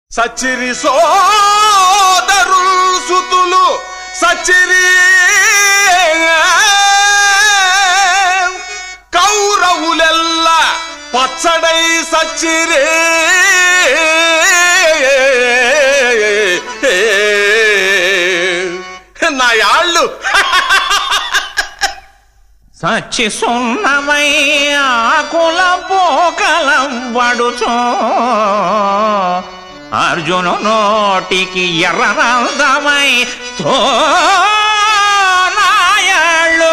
సచ్చిరి సోదరుల్ సుతులు సచ్చిరి కౌరవులెల్ల పచ్చడై సచ్చిరి నా యాళ్ళు సచ్చి సున్నమై ఆకుల పోకలం వడుచో అర్జును నోటికి ఎర్రనందమై తో నాయళ్ళు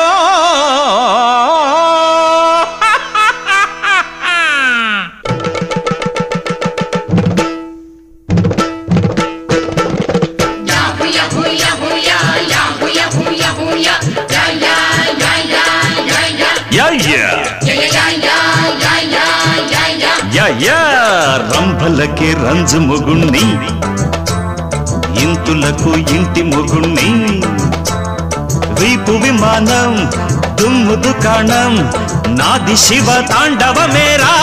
యా రంభలకి రంజు మొగుణ్ణి ఇంతులకు ఇంటి మొగుణ్ణి వీపు విమానం దుమ్ము దుకాణం నాది శివ తాండవ మేరా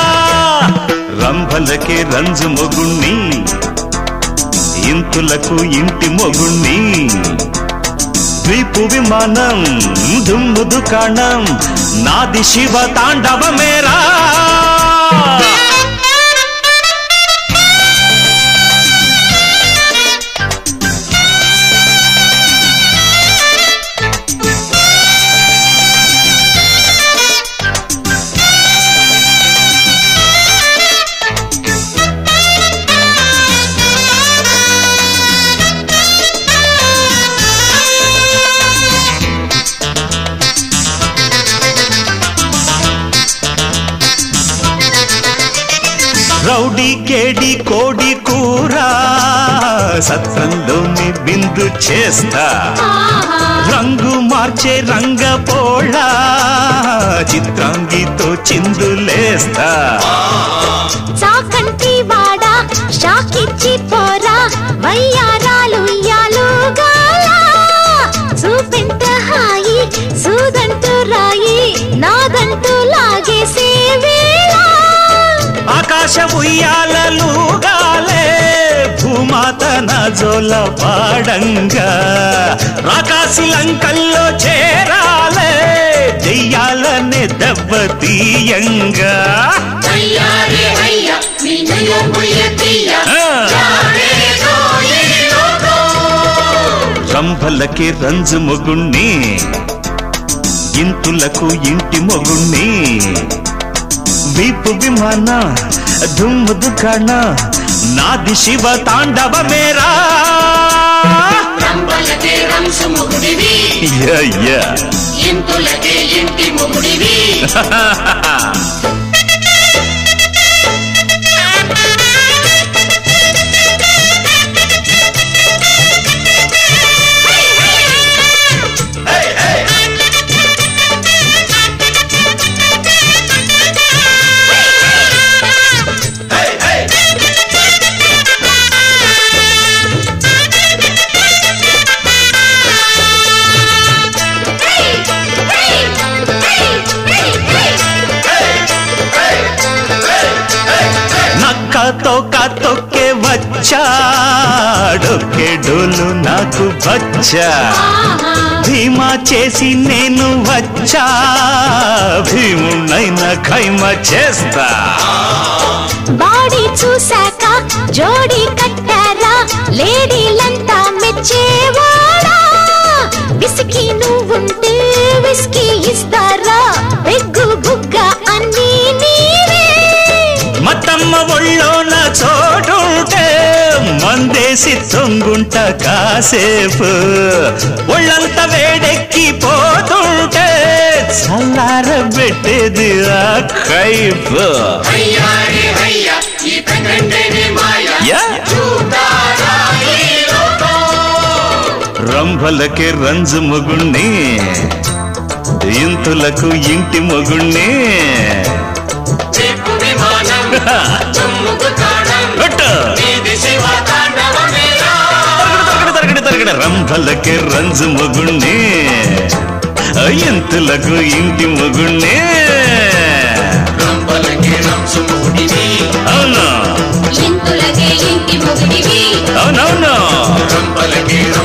రంభలకి రంజు మొగుణ్ణి ఇంతులకు ఇంటి మొగుణ్ణి ద్వీపు విమానం దుమ్ము దుకాణం నాది శివ తాండవ మేరా రౌడీ కేడి కోడి కూర సత్రంలోని బిందు చేస్తా రంగు మార్చే రంగ పోళ చిత్రాంగితో చిందులేస్తా చాకంటి వాడ షాకిచ్చి పోరా వయ్యారాలు ఉయ్యాలుగాల చూపెంట హాయి సూదంటూ రాయి నాదంటూ లాగేసే వేళ ఆకాశ ఉయ్యాలలుగాలే భూమాత నజోల పాడంగా రాకాసి లంకల్లో చేరాలే దెయ్యాలనే దెబ్బ తీయంగా ఆ. రంభలకి రంజు మొగుణ్ణి ఇంతులకు ఇంటి మొగుణ్ణి వీపు విమాన దుమ్ము దుకాణ నాది శివ తాండవ మేరా రంబలకే రంసు మొగుడివి యా, యా. ఇంతులకే ఇంటి మొగుడివి నక్కతో కతొక్కే వచ్చా డొక్కే డోలు నాకు వచ్చా భీమా చేసి నేను వచ్చా భీమునైనా ఖైమ చేస్తా బాడీ చూశాక జోడీ కట్టారా లేడీలంతా మెచ్చేవాడా విసికి నువ్వుంటే విస్కీ ఇస్తారా పెగ్గు బుగ్గ అన్నీ నీవే మతమ్మ ఒళ్ళోన చోటుంటే మందేసి తొంగుంట కాసేపు ఒళ్ళంత వేడెక్కి పోతుంటే చల్లార పెట్టేది ఆ కైపు అయ్యారే అయ్యా ఈ పెంగంటేనే మాయ యా చూడారా ఈ లోకం రంభలకి రంజు మొగుణ్ణి ఇంతులకు ఇంటి మొగుణ్ణి చెప్పు విమానం తుమ్ముకు కాణం కొట్టు. నీది శివ తాండవమేరా తరగడు, తరగడు, తరగడు. రంభలకి రంజు మొగుణ్ణి ఇంతులకు ఇంటి మొగుణ్ణి రంబలకే రంసు మొగుడివి అవును ఇంతులకే ఇంటి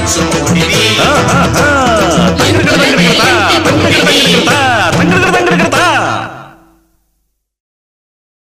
చూడివి